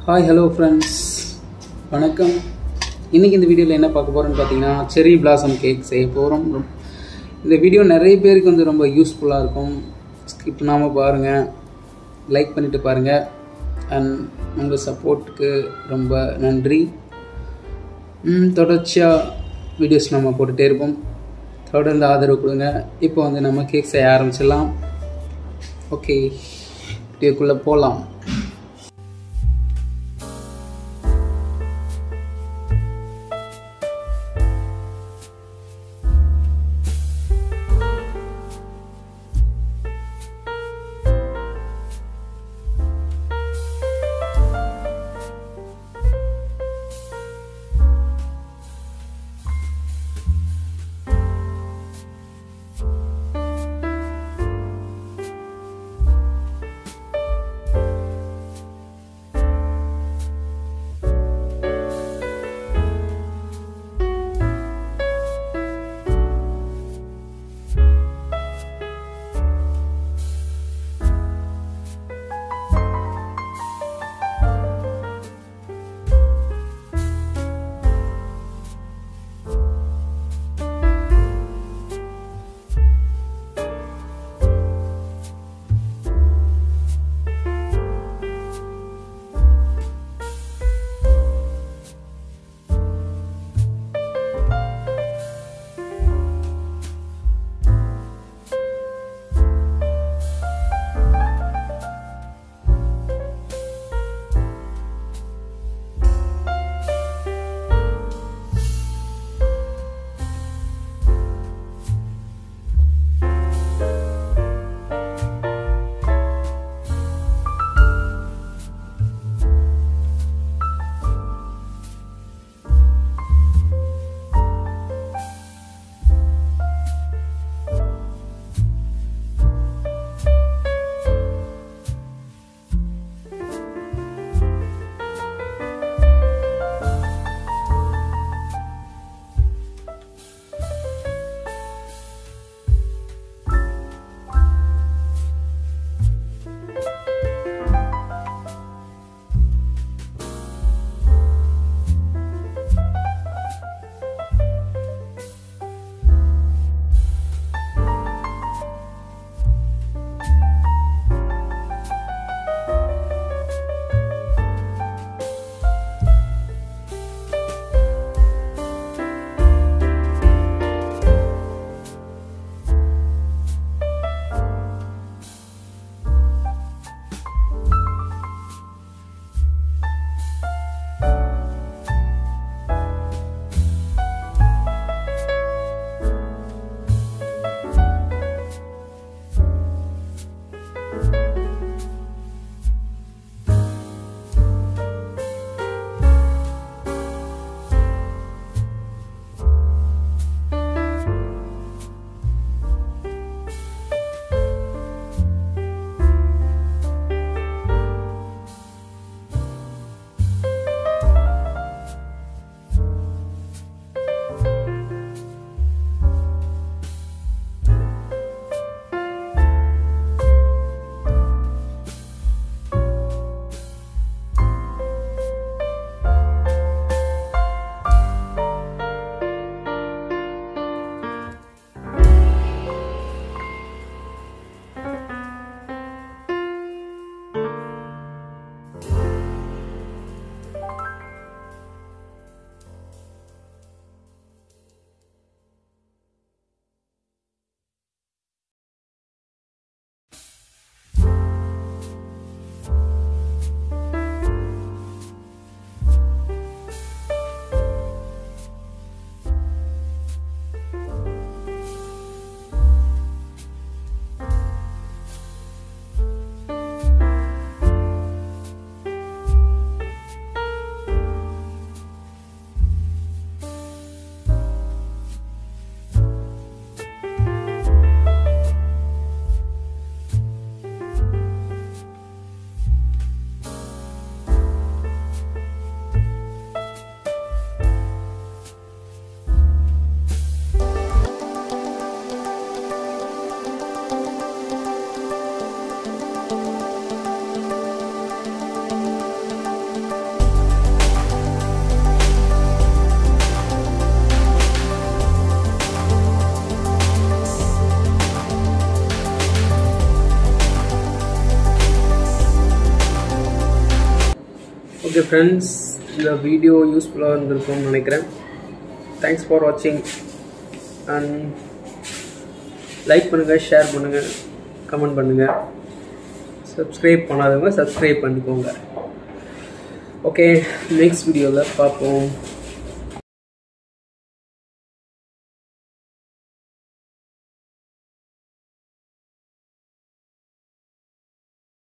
hi hello friends வணக்கம் இன்றைக்கி இந்த வீடியோவில் என்ன பார்க்க போகிறோன்னு பார்த்தீங்கன்னா செரி பிளாசம் கேக் செய்ய போகிறோம் இந்த வீடியோ நிறைய பேருக்கு வந்து ரொம்ப யூஸ்ஃபுல்லாக இருக்கும் ஸ்கிப் பண்ணாமல் பாருங்கள் லைக் பண்ணிவிட்டு பாருங்கள் அண்ட் உங்கள் சப்போர்ட்டுக்கு ரொம்ப நன்றி ம், தொடர்ச்சியாக வீடியோஸ் நம்ம போட்டுகிட்டே இருப்போம் தொடர்ந்து ஆதரவு கொடுங்க இப்போ வந்து நம்ம கேக் செய்ய ஆரம்பிச்சிடலாம் ஓகே வீடியோக்குள்ளே போகலாம் ஓகே ஃப்ரெண்ட்ஸ் இந்த வீடியோ யூஸ்ஃபுல்லாக இருந்திருக்கும்னு நினைக்கிறேன் தேங்க்ஸ் ஃபார் வாட்சிங் அண்ட் லைக் பண்ணுங்கள் ஷேர் பண்ணுங்கள் கமெண்ட் பண்ணுங்கள் சப்ஸ்கிரைப் பண்ணாதவங்க சப்ஸ்கிரைப் பண்ணிக்கோங்க ஓகே நெக்ஸ்ட் வீடியோவில் பார்ப்போம்